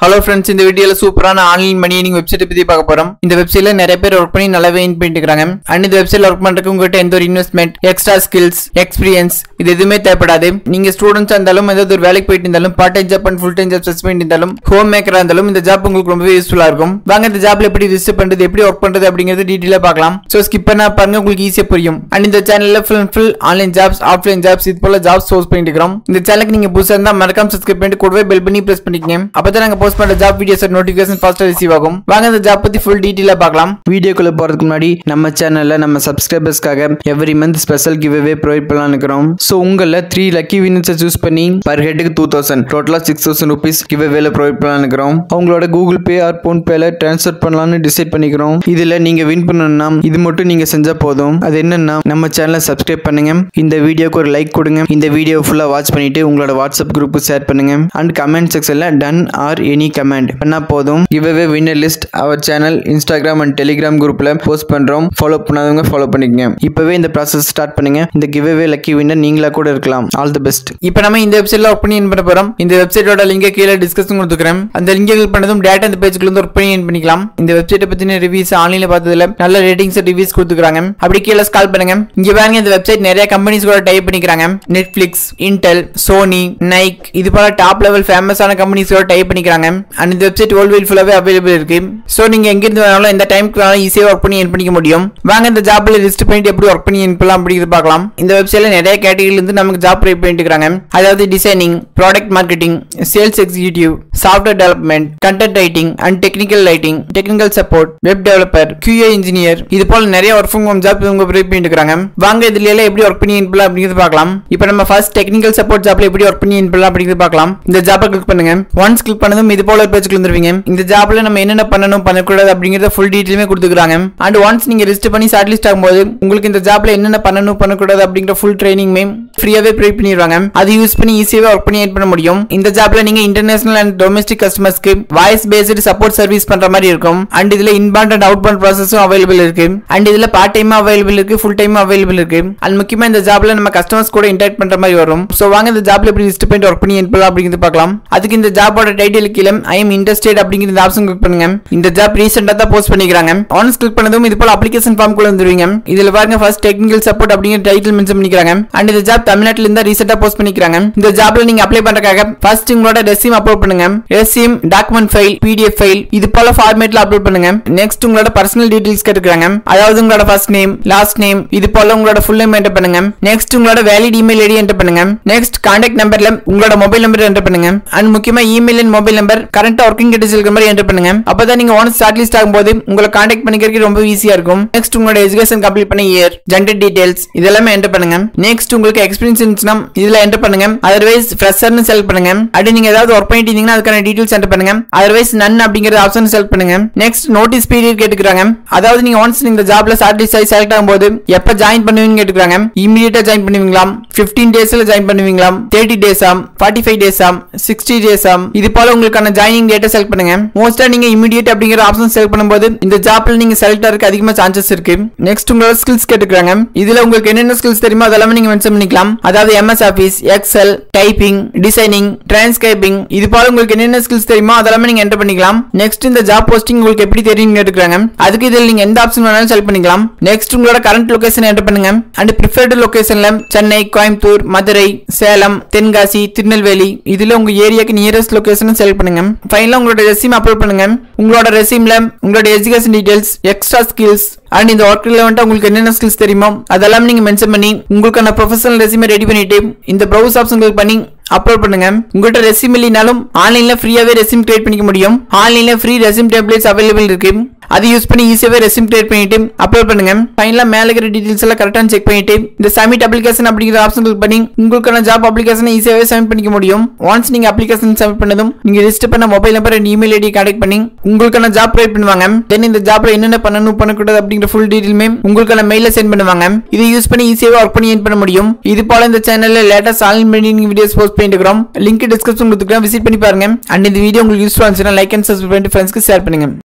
hello friends இந்த வீடியோல சூப்பரான ஆன்லைன் மணி நீங்க வெப்சைட் பத்தி பார்க்க போறோம் இந்த வெப்சைட்ல நிறைய பேர் ஒர்க் பண்ணி நல்லாவே earn பண்ணிட்டு இருக்காங்க அண்ட் இந்த வெப்சைட்ல ஒர்க் பண்றதுக்கு உங்ககிட்ட எந்த ஒரு இன்வெஸ்ட்மெண்ட் எக்ஸ்ட்ரா ஸ்கில்ஸ் எக்ஸ்பீரியன்ஸ் இது எதுவுமே தேவைப்படாது நீங்க ஸ்டூடெண்ட்ஸா இருந்தாலும் ஏதாவது ஒரு வேலைக்கு போயிட்டு இருந்தாலும் part time job and full time job search பண்ணிட்டு இருந்தாலும் ஹோம் மேக்கரா இருந்தாலும் இந்த ஜாப் உங்களுக்கு ரொம்பவே யூஸ்ஃபுல்லா இருக்கும் வாங்க இந்த ஜாப்ல எப்படி ரிஜிஸ்டர் பண்றது எப்படி ஒர்க் பண்றது அப்படிங்கிறது டீட்டெயிலா பார்க்கலாம் சோ ஸ்கிப் பண்ணா பாருங்க உங்களுக்கு ஈஸியா புரியும் அண்ட் இந்த சேனல்ல full full online jobs offline jobs இது போல ஜாப்ஸ் சோர்ஸ் பண்ணிட்டு இருக்கிறோம் இந்த சேனலுக்கு நீங்க புதுசா இருந்தா மறக்காம சப்ஸ்கிரைப் பண்ணிட்டு கூடவே பெல் பண்ணி பிரஸ் பண்ணிக்கங்க அப்பதான் நாங்க போஸ்ட் பண்ற ஜாப் வீடியோஸ் நோட்டிபிகேஷன் ஃபாஸ்டா ரிசீவ் ஆகும் வாங்க இந்த ஜாப் பத்தி ஃபுல் டீட்டெயிலா பார்க்கலாம் வீடியோக்குள்ள போறதுக்கு முன்னாடி நம்ம சேனல்ல நம்ம சப்ஸ்கிரைபர்ஸ்க்காக every month special giveaway provide பண்ணலாம் இருக்கிறோம் ஸோ உங்கள த்ரீ லக்கி வினர்ஸை சூஸ் பண்ணி பர் ஹெட்டுக்கு டூ தௌசண்ட் டோட்டலா சிக்ஸ் தௌசண்ட் ருபீஸ் கிவ் அவேல ப்ரொவைட் பண்ணலாம் இருக்கிறோம் அவங்களோட கூகுள் பே ஆர் போன் பேல ட்ரான்ஸ்ஃபர் பண்ணலாம்னு டிசைட் பண்ணிக்கிறோம் இதுல நீங்க வின் பண்ணணும்னா இது மட்டும் நீங்க செஞ்சா போதும் அது என்னன்னா நம்ம சேனலை சப்ஸ்கிரைப் பண்ணுங்க இந்த வீடியோக்கு ஒரு லைக் கொடுங்க இந்த வீடியோ ஃபுல்லா வாட்ச் பண்ணிட்டு உங்களோட வாட்ஸ்அப் குரூப்புக்கு ஷேர் பண்ணுங்க அண்ட் கமெண்ட் செக்ஷன்ல டன் ஆர் எனி கமெண்ட் பண்ணா போதும் giveaway winner list our channel Instagram and Telegram குரூப்ல போஸ்ட் பண்றோம் ஃபாலோ பண்ணாதவங்க ஃபாலோ பண்ணிக்கங்க இப்பவே இந்த ப்ராசஸ் ஸ்டார்ட் பண்ணுங்க இந்த கிவ்அவே லக்கி வின்னர் நீங்களா கூட இருக்கலாம் ஆல் தி பெஸ்ட் இப்போ நம்ம இந்த வெப்சைட்ல ஒர்க் பண்ணி பண்ண போறோம் இந்த வெப்சைட்டோட லிங்கை கீழே டிஸ்கஷன் கொடுத்துக்கிறேன் அந்த லிங்கை கிளிக் பண்ணதும் டேட்டா இந்த பேஜ்க்குள்ள இருந்து ஒர்க் பண்ணி earn பண்ணிக்கலாம் இந்த வெப்சைட்டை பத்தின ரிவ்யூஸ் ஆன்லைன்ல பார்த்ததுல நல்ல ரேட்டிங்ஸ் ரிவ்யூஸ் கொடுத்துக்கிறாங்க அப்படி கீழே ஸ்கால் பண்ணுங்க இங்க பாருங்க இந்த வெப்சைட் நிறைய கம்பெனிஸ் கூட டைப் பண்ணிக்கிறாங்க நெட்ஃபிளிக்ஸ் இன்டெல் சோனி நைக் இது போல டாப் லெவல் ஃபேமஸான கம்பெனிஸ் கூட டைப் பண்ணிக்கிறாங்க அண்ட் இந்த வெப்சைட் வேர்ல்டு வைட் ஃபுல்லாவே அவைலபிள் இருக்கு சோ நீங்க எங்க இருந்து வேணாலும் இந்த டைம்க்கு வேணாலும் ஈஸியா ஒர்க் பண்ணி earn பண்ணிக்க முடியும் வாங்க இந்த ஜாப்ல லிஸ்ட் பண்ணிட்டு எப்படி ஒர்க் பண்ணி earn பண்ணலாம் அப்படிங்கிறது பார்க்கலாம் இந்த வெப்சைட்ல நிறைய கேட்டகரியில இருந்து நமக்கு ஜாப் ப்ரொவைட் பண்ணிட்டு இருக்காங்க அதாவது designing product marketing sales executive software development content writing and technical writing technical support web developer QA engineer இது போல நிறைய ஒர்க் ஃப்ரம் ஹோம் ஜாப் இவங்க ப்ரொவைட் பண்ணிட்டு இருக்காங்க வாங்க இதுல எல்லாம் எப்படி ஒர்க் பண்ணி earn பண்ணலாம் அப்படிங்கிறது பார்க்கலாம் இப்போ நம்ம ஃபர்ஸ்ட் டெக்னிக்கல் சப்போர்ட் ஜாப்ல எப்படி ஒர்க் பண்ணி earn பண்ணலாம் அப்படிங்கிறது பார்க்கலாம் இந்த ஜாப்பை கிளிக் பண்ணுங்க ஒன்ஸ் கிளிக் பண்ணதும் இது போல பேஜ்க்கு வந்துருவீங்க இந்த ஜாப்ல நம்ம என்னென்ன பண்ணணும் பண்ணக்கூடாது அப்படிங்கறத ஃபுல் டீட்டெயிலுமே கொடுத்துக்கிறாங்க அண்ட் ஒன்ஸ் நீங்க ரிஜிஸ்டர் பண்ணி ஷார்ட் லிஸ்ட் ஆகும்போது உங்களுக்கு இந்த ஜாப்ல என்னென்ன பண்ணணும் பண்ணக்கூடாது அப்படிங்கிற ஃபுல் ட்ரைனிங்மே ஃப்ரீயாவே ப்ரொவைட் பண்ணிடுவாங்க அது யூஸ் பண்ணி ஈஸியாவே ஒர்க் பண்ணி earn பண்ண முடியும் இந்த ஜாப்ல நீங்க இன்டர்நேஷனல் அண்ட் டொமஸ்டிக் கஸ்டமர்ஸ்க்கு வாய்ஸ் பேஸ்டு சப்போர்ட் சர்வீஸ் பண்ற மாதிரி இருக்கும் அண்ட் இதுல இன்பாண்ட் அண்ட் அவுட் பாண்ட் ப்ராசஸும் அவைலபிள் இருக்கு அண்ட் இதுல பார்ட் டைம் அவைலபிள் இருக்கு ஃபுல் டைம் அவைலபிள் இருக்கு அண்ட் முக்கியமா இந்த ஜாப்ல நம்ம கஸ்டமர்ஸ் கூட இன்டராக்ட் பண்ற மாதிரி வரும் சோ வாங்க இந்த ஜாப்ல எப்படி லிஸ்ட் பண்ணிட்டு ஒர்க் பண்ணி earn பண்ணலாம் அப்படிங்கிறது பார்க்கலாம் அதுக்கு இந்த ஜாபோட டைட்டில் கீழே ஐ எம் இன்ட்ரெஸ்டட் அப்படிங்கிற இந்த ஆப்ஷன் கிளிக் பண்ணுங்க இந்த ஜாப் ரீசெண்டா தான் போஸ்ட் பண்ணிக்கிறாங்க ஒன்ஸ் கிளிக் பண்ணதும் இது போல அப்ளிகேஷன் ஃபார்ம் குள்ள வந்துருவீங்க இதுல பாருங்க ஃபர்ஸ்ட் டெக்னிக்கல் சப்போர்ட் அப்படிங்கிற டைட்டில் மென்ஷன் பண்ணிக்கிறாங்க அண்ட் இந்த ஜாப் தமிழ்நாட்டுல இருந்தா ரீசெண்டா போஸ்ட் பண்ணிக்கிறாங்க இந்த ஜாப்ல நீங்க அப்ளை பண்றதுக்காக ஃபர்ஸ்ட் உங்களோட ரெசியூம் அப்லோட் பண்ணுங்க resume document file PDF file இது போல ஃபார்மேட்ல அப்லோட் பண்ணுங்க நெக்ஸ்ட் உங்களோட பர்சனல் டீடைல்ஸ் கேட்டுக்கிறாங்க அதாவது உங்களோட ஃபர்ஸ்ட் நேம் லாஸ்ட் நேம் இது போல உங்களோட ஃபுல் நேம் என்டர் பண்ணுங்க நெக்ஸ்ட் உங்களோட வேலிட் இமெயில் ஐடி என்டர் பண்ணுங்க நெக்ஸ்ட் கான்டாக்ட் நம்பர்ல உங்களோட மொபைல் நம்பர் என்டர் பண்ணுங்க அண்ட் முக்கியமா இமெயில் அண்ட் மொபைல் நம்பர் கரண்டா ஒர்க்கிங் டீடைல்ஸ் இருக்கிற மாதிரி என்டர் பண்ணுங்க அப்பதான் நீங்க ஒன்ஸ் ஷார்ட் லிஸ்ட் ஆகும்போது உங்களை கான்டாக்ட் பண்ணிக்கிறதுக்கு ரொம்ப ஈஸியா இருக்கும் நெக்ஸ்ட் உங்களோட எஜுகேஷன் கம்ப்ளீட் பண்ண இயர் ஜெண்டர் டீடைல்ஸ் இதெல்லாமே என்டர் பண்ணுங்க நெக்ஸ்ட் உங்களுக்கு எக்ஸ்பீரியன்ஸ் இருந்துச்சுன்னா இதுல என்டர் பண்ணுங்க அதர்வைஸ் ஃப்ரெஷர்னு செலக்ட் பண்ணுங்க அப்படி நீங்க ஏதாவது ஒர்க் பண்ணிட்டு இருந்தீங்கன்னா அதுக்கான டீடைல்ஸ் என்டர் பண்ணுங்க அதர்வைஸ் நன் அப்படிங்கிற ஆப்ஷன் செலக்ட் பண்ணுங்க நெக்ஸ்ட் நோட்டீஸ் பீரியட் கேட்டுக்கிறாங்க அதாவது நீங்க ஒன்ஸ் நீங்க ஜாப்ல ஷார்ட் லிஸ்ட் ஆகி செலக்ட் ஆகும்போது எப்ப ஜாயின் பண்ணுவீங்க கேட்டுக்கிறாங்க இமீடியட்டா ஜாயின் பண்ணுவீங்களா 15 டேஸ்ல ஜாயின் பண்ணுவீங்களா தேர்ட்டி டேஸாம் ஃபார்ட்டி ஃபைவ் டேஸாம் சிக்ஸ்டி டேஸாம் இது போல உங்களுக்கான ஜாயினிங் டேட்டை செலக்ட் பண்ணுங்க மோஸ்டா நீங்க இமீடியட் அப்படிங்கிற ஆப்ஷன் செலக்ட் பண்ணும்போது இந்த ஜாப்ல நீங்க செலக்ட் ஆகிறதுக்கு அதிகமா சான்சஸ் இருக்கு நெக்ஸ்ட் உங்களோட ஸ்கில்ஸ் கேட்டுக்கிறாங்க இதுல உங்களுக்கு என்னென்ன ஸ்கில்ஸ் தெரியுமோ அதெல்லாமே நீங்க மென்ஷன் பண்ணிக்கலாம் அதாவது MS office Excel typing designing transcribing இது போல உங்களுக்கு என்னென்ன ஸ்கில்ஸ் தெரியுமோ அதெல்லாமே நீங்க என்டர் பண்ணிக்கலாம் நெக்ஸ்ட் இந்த ஜாப் போஸ்டிங் உங்களுக்கு எப்படி தெரியும் கேட்டுக்கிறாங்க அதுக்கு இதில் நீங்க எந்த ஆப்ஷன் வேணாலும் செலக்ட் பண்ணிக்கலாம் நெக்ஸ்ட் உங்களோட கரண்ட் லொகேஷன் என்டர் பண்ணுங்க அண்ட் ப்ரிஃபர்டு லொகேஷன்ல சென்னை கோயம்புத்தூர் மதுரை சேலம் தென்காசி திருநெல்வேலி இதுல உங்க ஏரியாக்கு நியரஸ்ட் லொகேஷன் செலக்ட் பண்ணுங்க ஃபைனலா உங்களோட ரெசியூம் அப்லோட் பண்ணுங்க உங்களோட ரெசியூம்ல உங்களோட education details extra skills and இந்த ஒர்க் ரிலவெண்டா உங்களுக்கு என்னென்ன ஸ்கில்ஸ் தெரியுமோ அதெல்லாம் நீங்க மென்ஷன் பண்ணி உங்களுக்கான ப்ரொஃபஷனல் ரெசியூமே ரெடி பண்ணிட்டு இந்த ப்ரௌஸ் ஆப்ஷன் கிளிக் பண்ணி அப்லோட் பண்ணுங்க உங்கள்கிட்ட ரெசியூம் இல்லைனாலும் ஆன்லைன்ல ஃப்ரீயாவே ரெசியூம் கிரியேட் பண்ணிக்க முடியும் ஆன்லைன்ல ஃப்ரீ ரெசியூம் டெம்ப்ளேட்ஸ் அவைலபிள் இருக்கு அது யூஸ் பண்ணி ஈஸியாவே ரெசியூம் கிரியேட் பண்ணிட்டு அப்லோட் பண்ணுங்க ஃபைனலா மேல இருக்கிற டீடைல்ஸ் எல்லாம் கரெக்டாக செக் பண்ணிட்டு இந்த சப்மிட் அப்ளிகேஷன் அப்படிங்கிற ஆப்ஷன் கிளிக் பண்ணி உங்களுக்கான ஜாப் அப்ளிகேஷனை ஈஸியாவே சப்மிட் பண்ணிக்க முடியும் ஒன்ஸ் நீங்க அப்ளிகேஷன் சப்மிட் பண்ணதும் நீங்க ரிஜிஸ்டர் பண்ண mobile number and email ID contact பண்ணி உங்களுக்கான ஜாப் ப்ரொவைட் பண்ணுவாங்க தென் இந்த ஜாப்ல என்னென்ன பண்ணணும் பண்ணக்கூடாது அப்படிங்கிற ஃபுல் டீடைலுமே உங்களுக்கான மெயில சென்ட் பண்ணுவாங்க இதை யூஸ் பண்ணி ஈஸியாவே ஒர்க் பண்ணி earn பண்ண முடியும் இது போல இந்த சேனல்ல லேட்டஸ்ட் ஆன்லைன் மெயினிங் வீடியோஸ் போஸ்ட் பண்ணிட்டு இருக்கிறோம் லிங்க் டிஸ்கிரிப்ஷன் கொடுத்துக்கிறேன் விசிட் பண்ணி பாருங்க அண்ட் இந்த வீடியோ உங்களுக்கு யூஸ்ஃபுல்லாக இருந்துச்சுன்னா லைக் அண்ட் சப்ஸ்கிரைப் பண்ணிட்டு ஃப்ரெண்ட்ஸ்க்கு ஷேர் பண்ணுங்க